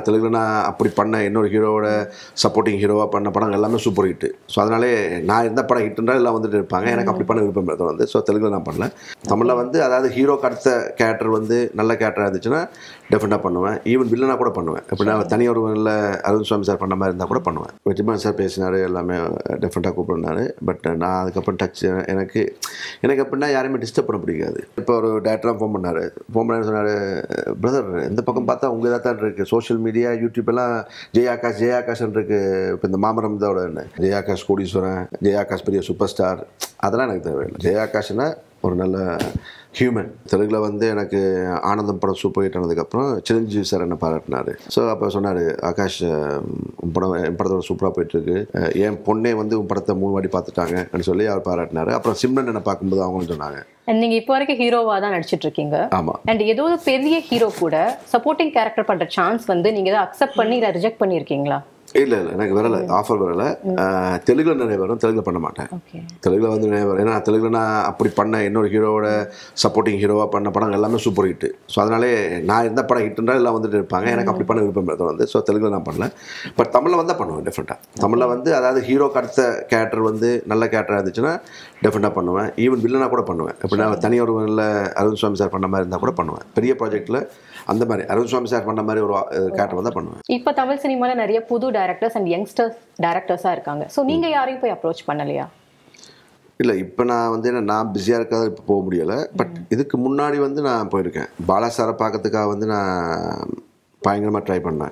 தெலுங்குல நான் அப்படி பண்ண இன்னொரு ஹீரோவோட சப்போர்ட்டிங் ஹீரோவாக பண்ண படம் எல்லாமே சூப்பர் ஹிட்டு ஸோ அதனாலே நான் எந்த படம் ஹிட்டுன்றா எல்லாம் வந்துட்டு இருப்பாங்க எனக்கு அப்படி பண்ண விருப்பம் இல்லை வந்து ஸோ தெலுங்குல நான் பண்ணல தமிழில் வந்து அதாவது ஹீரோக்கு அடுத்த கேரக்டர் வந்து நல்ல கேரக்டராக இருந்துச்சுன்னா டெஃபினட்டாக பண்ணுவேன் ஈவன் வில்லனாக கூட பண்ணுவேன் எப்படின்னா தனி ஒருவனில் அருண் சுவாமி சார் பண்ண மாதிரி இருந்தால் கூட பண்ணுவேன் வெற்றிமான் சார் பேசினார் எல்லாமே டெஃபினட்டாக கூப்பிடுனாரு பட் நான் அதுக்கப்புறம் டச் எனக்கு எனக்கு எப்படின்னா யாரையுமே டிஸ்டர்ப் பண்ண பிடிக்காது இப்போ ஒரு டேரக்டராக ஃபோன் பண்ணார் ஃபோன் பண்ணி சொன்னார் பிரதர் இந்த பக்கம் பார்த்தா உங்கள் இதாக தான் இருக்குது சோஷியல் மீடியா யூடியூப் எல்லாம் ஜெய் ஆகாஷ் ஜெய் ஆகாஷ்ன்னு இருக்கு இப்போ இந்த மாமரம் இதோட என்ன ஜெய் ஆகாஷ் கோடீஸ்வரன் ஜெய் ஆகாஷ் பெரிய சூப்பர் ஸ்டார் அதெல்லாம் எனக்கு தேவையில்லை ஜெய் ஆகாஷ்னா ஒரு நல்ல ஹியூமன் தெலுங்குல வந்து எனக்கு ஆனந்தம் படம் சூப்பர் ஹிட் ஆனதுக்கப்புறம் சிரஞ்சீவி சார் என்ன பாராட்டினாரு ஸோ அப்போ சொன்னார் ஆகாஷ் உன் படம் என் படத்தோட சூப்பராக போயிட்டுருக்கு என் பொண்ணே வந்து உன் படத்தை மூணு வாட்டி பார்த்துட்டாங்க அப்படின்னு சொல்லி அவர் பாராட்டினாரு அப்புறம் சிம்ரன் என்ன பார்க்கும்போது அவங்களும் சொன்னாங்க And நீங்க இப்போ வரைக்கும் ஹீரோவா தான் நடிச்சிட்டு இருக்கீங்க ஆமாம் அண்ட் ஏதோ ஒரு பெரிய ஹீரோ கூட சப்போர்ட்டிங் கேரக்டர் பண்ற சான்ஸ் வந்து நீங்க ஏதாவது அக்செப்ட் பண்ணி இதை ரிஜெக்ட் பண்ணியிருக்கீங்களா இல்லை இல்லை எனக்கு வரல ஆஃபர் வரல அஹ், தெலுங்குல நிறைய வரும் தெலுங்குல பண்ண மாட்டேன் ஓகே தெலுங்குல வந்து நிறைய வரும் ஏன்னா தெலுங்குல நான் அப்படி பண்ண இன்னொரு ஹீரோவோட சப்போர்ட்டிங் ஹீரோவாக பண்ண படம் எல்லாமே சூப்பர் ஹிட்டு ஸோ அதனாலே நான் எந்த படம் ஹிட்டுன்றா எல்லாம் வந்துட்டு இருப்பாங்க எனக்கு அப்படி பண்ண விருப்பம் இல்லை வந்து ஸோ தெலுங்குல நான் பண்ணல பட் தமிழில் வந்தால் பண்ணுவேன் டெஃபினட்டாக தமிழில் வந்து அதாவது ஹீரோக்கு அடுத்த கேரக்டர் வந்து நல்ல கேரக்டராக இருந்துச்சுன்னா டெஃபினட்டாக பண்ணுவேன் ஈவன் வில்லனாக கூட பண்ணுவேன் எப்படின்னா தனி ஒருவனில் அருண் சுவாமி சார் பண்ண மாதிரி இருந்தால் கூட பண்ணுவேன் பெரிய ப்ராஜெக்ட்டில் அந்த மாதிரி அருண் சுவாமி சார் பண்ண மாதிரி ஒரு கேரக்டர் வந்தால் பண்ணுவேன் இப்போ தமிழ் சினிமால நிறைய புது டைரக்டர்ஸ் அண்ட் யங்ஸ்டர்ஸ் டைரக்டர்ஸா இருக்காங்க ஸோ நீங்க யாரையும் போய் அப்ரோச் பண்ணலையா இல்லை இப்போ நான் வந்து என்ன நான் பிஸியாக இருக்காத இப்போ போக முடியலை பட் இதுக்கு முன்னாடி வந்து நான் போயிருக்கேன் பாலா சாரை பார்க்கறதுக்காக வந்து நான் பயங்கரமாக ட்ரை பண்ணேன்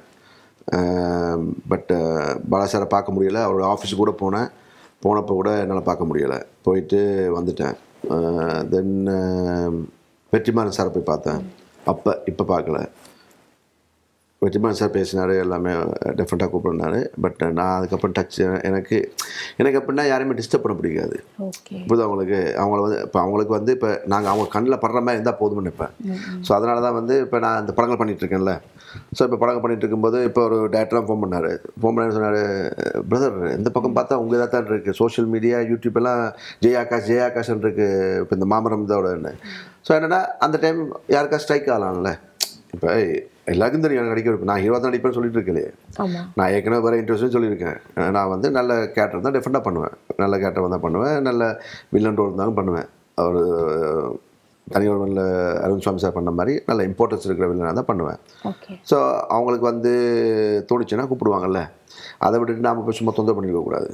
பட் பாலா சாரை பார்க்க முடியல அவரோட ஆஃபீஸுக்கு கூட போனேன் போனப்போ கூட என்னால் பார்க்க முடியலை போயிட்டு வந்துட்டேன் தென் வெற்றிமாறன் சாரை போய் பார்த்தேன் அப்போ இப்போ பார்க்கல வெற்றிமாறன் சார் பேசினார் எல்லாமே டெஃபினட்டாக கூப்பிடுனாரு பட் நான் அதுக்கப்புறம் டச் எனக்கு எனக்கு எப்படின்னா யாரையுமே டிஸ்டர்ப் பண்ண பிடிக்காது ஓகே இப்போது அவங்களுக்கு அவங்கள வந்து இப்போ அவங்களுக்கு வந்து இப்போ நாங்கள் அவங்க கண்ணில் படுற மாதிரி இருந்தால் போதும்னு நினைப்பேன் ஸோ அதனால தான் வந்து இப்போ நான் இந்த படங்கள் பண்ணிட்டு இருக்கேன்ல ஸோ இப்போ படங்கள் பண்ணிட்டு இருக்கும்போது இப்போ ஒரு டேரக்டராக ஃபோன் பண்ணார் ஃபோன் பண்ணி சொன்னார் பிரதர் இந்த பக்கம் பார்த்தா உங்கள் இதாக தான் இருக்குது சோஷியல் மீடியா யூடியூப் எல்லாம் ஜெய் ஆகாஷ் ஜெய் ஆகாஷ்ன்னு இருக்கு இப்போ இந்த மாமரம் இதோட என்ன ஸோ என்னென்னா அந்த டைம் யாருக்கா ஸ்ட்ரைக் ஆகலாம்ல இப்போ எல்லாருக்கும் தெரியும் எனக்கு நடிக்க விருப்பம். நான் ஹீரோ தான் நடிப்பேன்னு சொல்லிட்டு இருக்கலையே ஆமா நான் ஏற்கனவே வேறு இன்ட்ரெஸ்ட்டும் சொல்லியிருக்கேன் அஹ் நான் வந்து நல்ல கேரக்டர் தான் டிஃப்ரெண்ட்டாக பண்ணுவேன் நல்ல கேரக்டர் வந்தால் பண்ணுவேன் நல்ல வில்லன் ரோல் இருந்தாலும் பண்ணுவேன் அவர் தனியொருவனில் அருண் சுவாமி சார் பண்ண மாதிரி நல்ல இம்பார்ட்டன்ஸ் இருக்கிற வில்லனாக தான் பண்ணுவேன் ஓகே ஸோ அவங்களுக்கு வந்து தோணுச்சுன்னா கூப்பிடுவாங்கல்ல அதை விட்டுட்டு நாம் போய் சும்மா தொந்தரவு பண்ணிருக்க கூடாது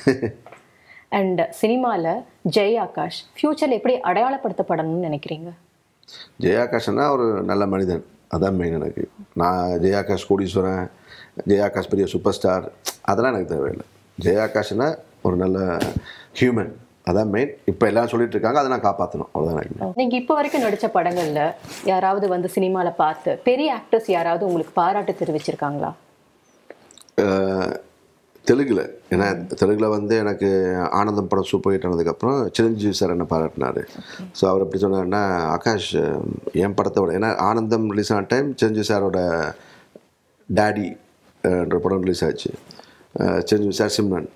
அண்ட் சினிமால ஜெய் ஆகாஷ் ஃபியூச்சர்ல எப்படி அடையாளப்படுத்தப்படணும்னு நினைக்கிறீங்க ஜெயாகாஷ்னா ஒரு நல்ல மனிதன் அதான் மெயின் எனக்கு நான் ஜெயாகாஷ் கோடீஸ்வரன் ஜெயாகாஷ் பெரிய சூப்பர் ஸ்டார் அதெல்லாம் எனக்கு தேவையில்லை ஜெயாகாஷ்னா ஒரு நல்ல ஹியூமன் அதான் மெயின் இப்போ எல்லாம் சொல்லிட்டு இருக்காங்க அதை நான் காப்பாற்றணும் அவ்வளோதான் எனக்கு நீங்க இப்போ வரைக்கும் நடிச்ச படங்கள்ல யாராவது வந்து சினிமால பார்த்து பெரிய ஆக்டர்ஸ் யாராவது உங்களுக்கு பாராட்டு தெரிவிச்சிருக்காங்களா அஹ், தெலுங்குல ஏன்னா தெலுங்குல வந்து எனக்கு ஆனந்தம் படம் சூப்பர் ஹிட் ஆனதுக்கப்புறம் சிரஞ்சீவி சார் என்ன பாராட்டினாரு ஸோ அவர் எப்படி சொன்னாருன்னா ஆகாஷ் என் படத்தை விட ஏன்னா ஆனந்தம் ரிலீஸ் ஆன டைம் சிரஞ்சீவி சாரோட டேடி என்ற படம் ரிலீஸ் ஆச்சு அஹ், சிரஞ்சீவி சார் சிம்ரன்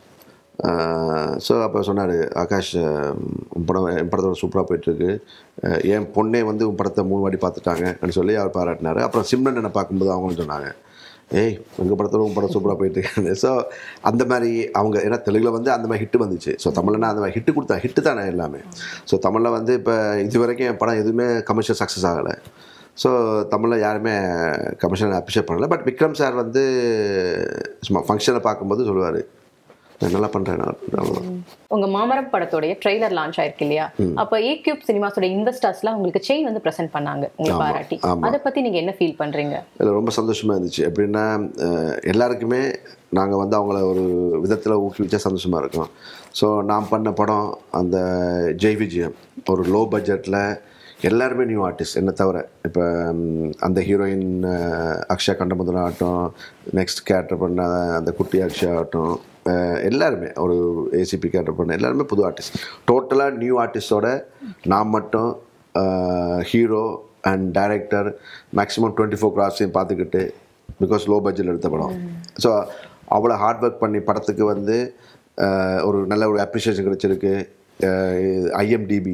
ஸோ அப்போ சொன்னார் ஆகாஷ் அஹ், உன் படம் என் படத்தோட சூப்பராக போயிட்டுருக்கு அஹ், என் பொண்ணே வந்து உன் படத்தை மூணு வாட்டி பார்த்துட்டாங்க அப்படின்னு சொல்லி அவர் பாராட்டினார் அப்புறம் சிம்ரன் என்ன பார்க்கும்போது அவங்களும் சொன்னாங்க ஏய் உங்கள் படத்தோட உங்கள் படம் சூப்பராக போயிட்டு இருக்காங்க ஸோ அந்த மாதிரி அவங்க ஏன்னா தெலுங்கில் வந்து அந்த மாதிரி ஹிட்டு வந்துச்சு ஸோ தமிழ்னா அந்த மாதிரி ஹிட்டு கொடுத்தா ஹிட்டு தானே எல்லாமே ஸோ தமிழில் வந்து இப்போ இது வரைக்கும் என் படம் எதுவுமே கமர்ஷியல் சக்ஸஸ் ஆகலை ஸோ தமிழில் யாருமே கமர்ஷியல் அப்ரிஷியேட் பண்ணல பட் விக்ரம் சார் வந்து சும்மா ஃபங்க்ஷனை பார்க்கும்போது சொல்லுவார் நான் நல்லா பண்ணுறேன் நான் அவ்வளோதான் உங்க மாமரம் படத்தோடைய ட்ரெய்லர் லான்ச் ஆயிருக்கு இல்லையா அப்ப ஏ கியூப் சினிமாஸோட இன்வெஸ்டர்ஸ்லாம் உங்களுக்கு செயின் வந்து பிரசன்ட் பண்ணாங்க உங்களை ஆமா, பாராட்டி ஆமா. அதை பத்தி நீங்க என்ன ஃபீல் பண்றீங்க இதில் ரொம்ப சந்தோஷமாக இருந்துச்சு எப்படின்னா அஹ், எல்லாருக்குமே நாங்கள் வந்து அவங்கள ஒரு விதத்தில் ஊக்குவிச்சா சந்தோஷமாக இருக்கும் ஸோ நான் பண்ண படம் அந்த ஜெய் விஜயம் ஒரு லோ பட்ஜெட்டில் எல்லாருமே நியூ ஆர்டிஸ்ட் என்னை தவிர இப்போ அந்த ஹீரோயின் அக்ஷயா கண்டமுதன் ஆகட்டும் நெக்ஸ்ட் கேரக்டர் பண்ண அந்த குட்டி அக்ஷயா ஆகட்டும் அஹ், எல்லாருமே ஒரு ஏசிபி கேரக்டர் பண்ண எல்லாருமே புது ஆர்டிஸ்ட் டோட்டலாக நியூ ஆர்டிஸ்டோட நான் மட்டும் hero and director maximum twenty four கிராஸையும் பார்த்துக்கிட்டு பிகாஸ் லோ பட்ஜெட் எடுத்த படம் ஸோ அவ்வளோ ஹார்ட் ஒர்க் பண்ணி படத்துக்கு வந்து அஹ், ஒரு நல்ல ஒரு அப்ரிஷியேஷன் கிடைச்சிருக்கு ஐஎம்டிபி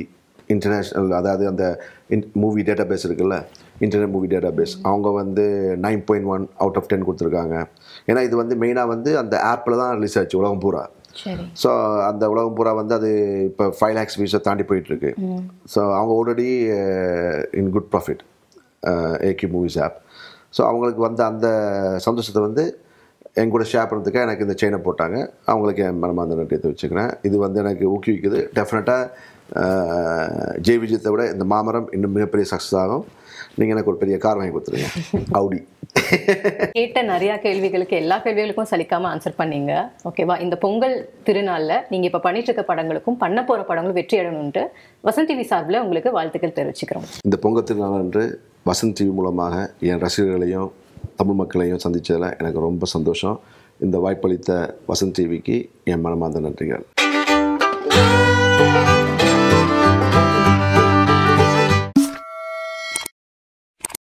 இன்டர்நேஷ்னல் அதாவது அந்த மூவி டேட்டா பேஸ் இருக்குல்ல இன்டர்நெட் மூவி டேட்டா பேஸ் அவங்க வந்து nine point one out of ten கொடுத்துருக்காங்க ஏன்னா இது வந்து மெயினாக வந்து அந்த ஆப்பில் தான் ரிலீஸ் ஆச்சு உலகம் பூரா சரி ஸோ அந்த உலகம் பூரா வந்து அது இப்போ ஃபைவ் லேக்ஸ் வியூஸை தாண்டி போயிட்டுருக்கு ஸோ அவங்க ஆல்ரெடி இன் குட் ப்ராஃபிட் ஏகி மூவிஸ் ஆப் ஸோ அவங்களுக்கு வந்த அந்த சந்தோஷத்தை வந்து என் கூட ஷேர் பண்ணுறதுக்காக எனக்கு இந்த செயினை போட்டாங்க அவங்களுக்கு என் மனமார்ந்த நன்றி தெரிவிச்சுக்கிறேன் இது வந்து எனக்கு ஊக்குவிக்குது டெஃபினட்டாக ஜெய் விஜயத்தை விட இந்த மாமரம் இன்னும் மிகப்பெரிய சக்ஸஸ் ஆகும் நீங்கள் எனக்கு ஒரு பெரிய கார் வாங்கி கொடுத்துருங்க அவுடி கேட்ட நிறைய கேள்விகளுக்கு எல்லா கேள்விகளுக்கும் சலிக்காம ஆன்சர் பண்ணீங்க ஓகேவா இந்த பொங்கல் திருநாள்ல நீங்க இப்ப பண்ணிட்டு இருக்க படங்களுக்கும் பண்ண போற படங்களும் வெற்றி அடையணும்ட்டு வசந்த் டிவி சார்பில் உங்களுக்கு வாழ்த்துக்கள் தெரிவிச்சுக்கிறோம் இந்த பொங்கல் திருநாள் அன்று வசந்த் டிவி மூலமாக என் ரசிகர்களையும் தமிழ் மக்களையும் சந்தித்ததில் எனக்கு ரொம்ப சந்தோஷம் இந்த வாய்ப்பளித்த வசந்த் டிவிக்கு என் மனமார்ந்த நன்றிகள்